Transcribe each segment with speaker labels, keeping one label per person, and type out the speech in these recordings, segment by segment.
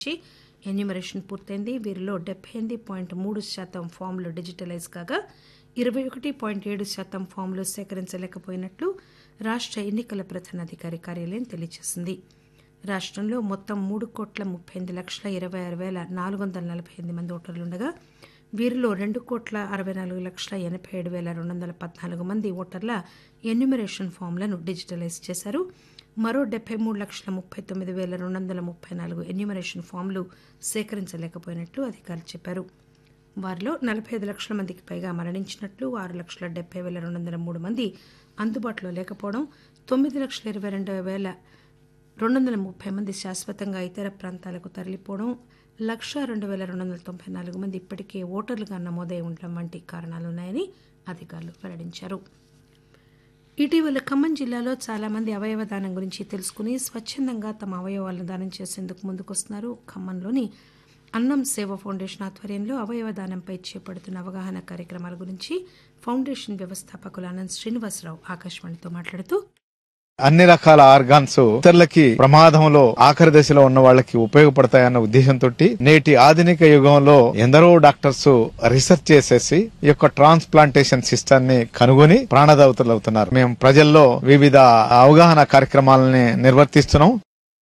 Speaker 1: నుంచి ఎన్యూమరేషన్ పూర్తయింది వీరిలో డెబ్బై ఎనిమిది పాయింట్ మూడు శాతం ఫామ్లు డిజిటలైజ్ కాగా ఇరవై ఒకటి పాయింట్ ఏడు శాతం ఫామ్లు సేకరించలేకపోయినట్లు రాష్ట్ర ఎన్నికల ప్రధానాధికారి కార్యాలయం తెలియజేసింది రాష్ట్రంలో మొత్తం మూడు కోట్ల ముప్పై ఎనిమిది లక్షల ఇరవై ఆరు వేల నాలుగు వందల నలభై ఎనిమిది మంది ఓటర్లుండగా వీరిలో రెండు కోట్ల అరవై నాలుగు లక్షల ఎనభై ఏడు వేల రెండు వందల పద్నాలుగు మంది ఓటర్ల ఎన్యూమరేషన్ ఫామ్లను డిజిటలైజ్ చేశారు మరో డెబ్బై మూడు లక్షల ముప్పై తొమ్మిది వేల రెండు వందల ముప్పై నాలుగు ఎన్యూమరేషన్ ఫామ్లు సేకరించలేకపోయినట్లు అధికారులు చెప్పారు వారిలో నలభై ఐదు లక్షల మందికి పైగా మరణించినట్లు ఆరు లక్షల డెబ్బై వేల రెండు వందల మూడు మంది అందుబాటులో లేకపోవడం తొమ్మిది లక్షల ఇరవై రెండు వేల రెండు వందల ముప్పై మంది శాశ్వతంగా ఇతర ప్రాంతాలకు తరలిపోవడం లక్ష రెండు వేల రెండు వందల తొంభై నాలుగు మంది ఇప్పటికే ఓటర్లుగా నమోదై ఉండడం వంటి కారణాలున్నాయని అధికారులు వెల్లడించారు ఇటీవల ఖమ్మం జిల్లాలో చాలా మంది అవయవ దానం గురించి తెలుసుకుని స్వచ్ఛందంగా తమ అవయవాలను దానం చేసేందుకు ముందుకొస్తున్నారు ఖమ్మంలోని అన్నం సేవ ఫౌండేషన్ ఆధ్వర్యంలో అవయవ దానంపై చేపడుతున్న అవగాహన కార్యక్రమాల గురించి ఫౌండేషన్ వ్యవస్థాపకులు అనంత్ శ్రీనివాసరావు ఆకాశవాణితో మాట్లాడుతూ
Speaker 2: అన్ని రకాల ఆర్గాన్స్ ఇతరులకి ప్రమాదంలో ఆఖరి దశలో ఉన్న వాళ్ళకి ఉపయోగపడతాయన్న ఉద్దేశంతో నేటి ఆధునిక యుగంలో ఎందరో డాక్టర్స్ రీసెర్చ్ చేసేసి ఈ యొక్క ట్రాన్స్ప్లాంటేషన్ సిస్టమ్ ని కనుగొని ప్రాణదాతలు అవుతున్నారు మేము ప్రజల్లో వివిధ అవగాహన కార్యక్రమాలని నిర్వర్తిస్తున్నాం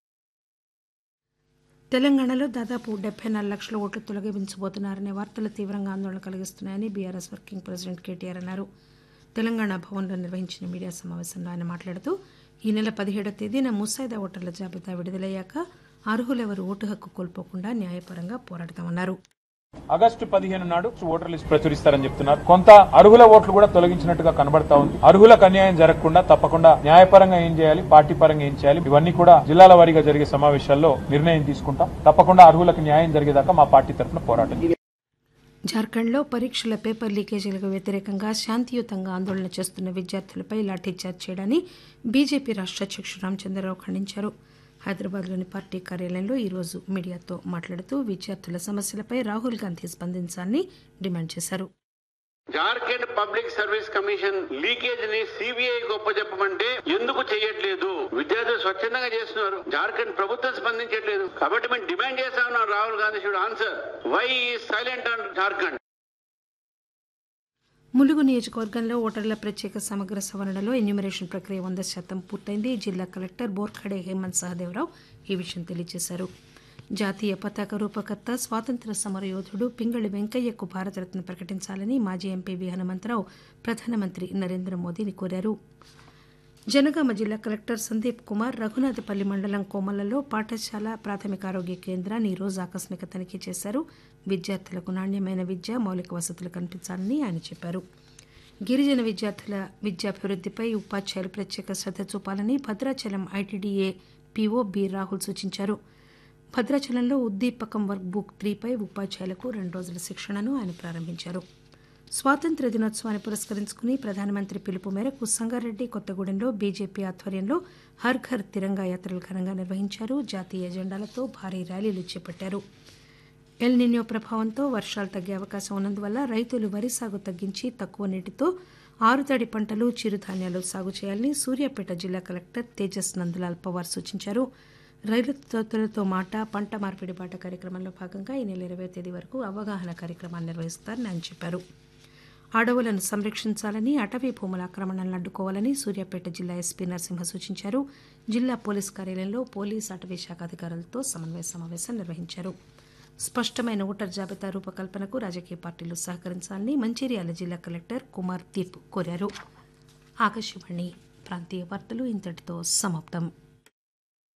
Speaker 1: తెలంగాణలో దాదాపు డెబ్బై నాలుగు లక్షల ఓట్లు తొలగించబోతున్నారనే వార్తలు తీవ్రంగా ఆందోళన కలిగిస్తున్నాయని బీఆర్ఎస్ వర్కింగ్ ప్రెసిడెంట్ కేటీఆర్ అన్నారు తెలంగాణ భవన్లో నిర్వహించిన మీడియా సమావేశంలో ఆయన మాట్లాడుతూ ఈ నెల పదిహేడవ తేదీన ముసాయిదా ఓటర్ల జాబితా విడుదలయ్యాక అర్హులెవరు ఓటు హక్కు కోల్పోకుండా న్యాయపరంగా పోరాడతామన్నారు
Speaker 3: ఆగస్టు పదిహేను నాడు ఓటర్ లిస్ట్ ప్రచురిస్తారని చెప్తున్నారు కొంత అర్హుల ఓట్లు కూడా తొలగించినట్టుగా కనబడతా ఉంది అర్హులకు అన్యాయం జరగకుండా తప్పకుండా న్యాయపరంగా ఏం చేయాలి పార్టీ పరంగా ఏం చేయాలి ఇవన్నీ కూడా జిల్లాల వారీగా జరిగే సమావేశాల్లో నిర్ణయం తీసుకుంటాం తప్పకుండా అర్హులకు న్యాయం జరిగేదాకా మా పార్టీ తరఫున పోరాటం
Speaker 1: జార్ఖండ్లో పరీక్షల పేపర్ లీకేజీలకు వ్యతిరేకంగా శాంతియుతంగా ఆందోళన చేస్తున్న విద్యార్థులపై లాఠీచార్జ్ చేయడాన్ని బీజేపీ రాష్ట్ర అధ్యక్షుడు రామచంద్రరావు ఖండించారు హైదరాబాద్లోని పార్టీ కార్యాలయంలో ఈరోజు మీడియాతో మాట్లాడుతూ విద్యార్థుల సమస్యలపై రాహుల్ గాంధీ స్పందించాలని డిమాండ్ చేశారు
Speaker 4: Jharkhand public service commission leakage ని సిబిఐ గొప్ప చెప్పమంటే ఎందుకు చేయట్లేదు విద్యార్థులు స్వచ్ఛందంగా చేస్తున్నారు జార్ఖండ్ ప్రభుత్వం స్పందించట్లేదు కాబట్టి మేము డిమాండ్ చేస్తా ఉన్నాం Rahul Gandhi should answer why silent on Jharkhand
Speaker 1: Mulugu నియోజకవర్గంలో ఓటర్ల ప్రత్యేక సమగ్ర సవరణలో ఎన్యూమరేషన్ ప్రక్రియ వంద శాతం పూర్తయింది జిల్లా కలెక్టర్ బోర్ఖడే హేమంత్ సహదేవరావు ఈ విషయం తెలియజేశారు జాతీయ పతాక రూపకర్త స్వాతంత్ర సమరయోధుడు పింగళి వెంకయ్యకు భారతరత్న ప్రకటించాలని మాజీ ఎంపీ వి హనుమంతరావు ప్రధానమంత్రి నరేంద్ర మోదీని కోరారు జనగామ జిల్లా కలెక్టర్ సందీప్ కుమార్ రఘునాథపల్లి మండలం కోమలలో పాఠశాల ప్రాథమిక ఆరోగ్య కేంద్రాన్ని ఈరోజు ఆకస్మిక తనిఖీ చేశారు విద్యార్థులకు నాణ్యమైన విద్య మౌలిక వసతులు కల్పించాలని ఆయన చెప్పారు గిరిజన విద్యార్థుల విద్యాభివృద్ధిపై ఉపాధ్యాయులు ప్రత్యేక శ్రద్ధ చూపాలని Bhadrachalam ITDA PO B Rahul సూచించారు భద్రాచలంలో ఉద్దీపకం వర్క్ బుక్ త్రీపై ఉపాధ్యాయులకు రెండు రోజుల శిక్షణను ఆయన ప్రారంభించారు స్వాతంత్ర దినోత్సవాన్ని పురస్కరించుకుని ప్రధానమంత్రి పిలుపు మేరకు సంగారెడ్డి కొత్తగూడెంలో బీజేపీ ఆధ్వర్యంలో హర్ ఘర్ తిరంగా యాత్రలు ఘనంగా నిర్వహించారు జాతీయ జెండాలతో భారీ ర్యాలీలు చేపట్టారు ఎల్ నిన్యో ప్రభావంతో వర్షాలు తగ్గే అవకాశం ఉన్నందువల్ల రైతులు వరి సాగు తగ్గించి తక్కువ నీటితో ఆరుతడి పంటలు చిరుధాన్యాలు సాగు చేయాలని సూర్యాపేట జిల్లా కలెక్టర్ తేజస్ నందలాల్ పవార్ సూచించారు రైతులతో మాట పంట మార్పిడి బాట కార్యక్రమంలో భాగంగా ఈ నెల ఇరవై తేదీ వరకు అవగాహన కార్యక్రమాన్ని నిర్వహిస్తారని ఆయన చెప్పారు అడవులను సంరక్షించాలని అటవీ భూముల ఆక్రమణలను అడ్డుకోవాలని సూర్యాపేట జిల్లా ఎస్పీ నరసింహ సూచించారు జిల్లా పోలీస్ కార్యాలయంలో పోలీస్ అటవీ శాఖ అధికారులతో సమన్వయ సమావేశం నిర్వహించారు స్పష్టమైన ఓటర్ జాబితా రూపకల్పనకు రాజకీయ పార్టీలు సహకరించాలని మంచిర్యాల జిల్లా కలెక్టర్ కుమార్ దీప్ కోరారు ఆకాశవాణి ప్రాంతీయ వార్తలు ఇంతటితో సమాప్తం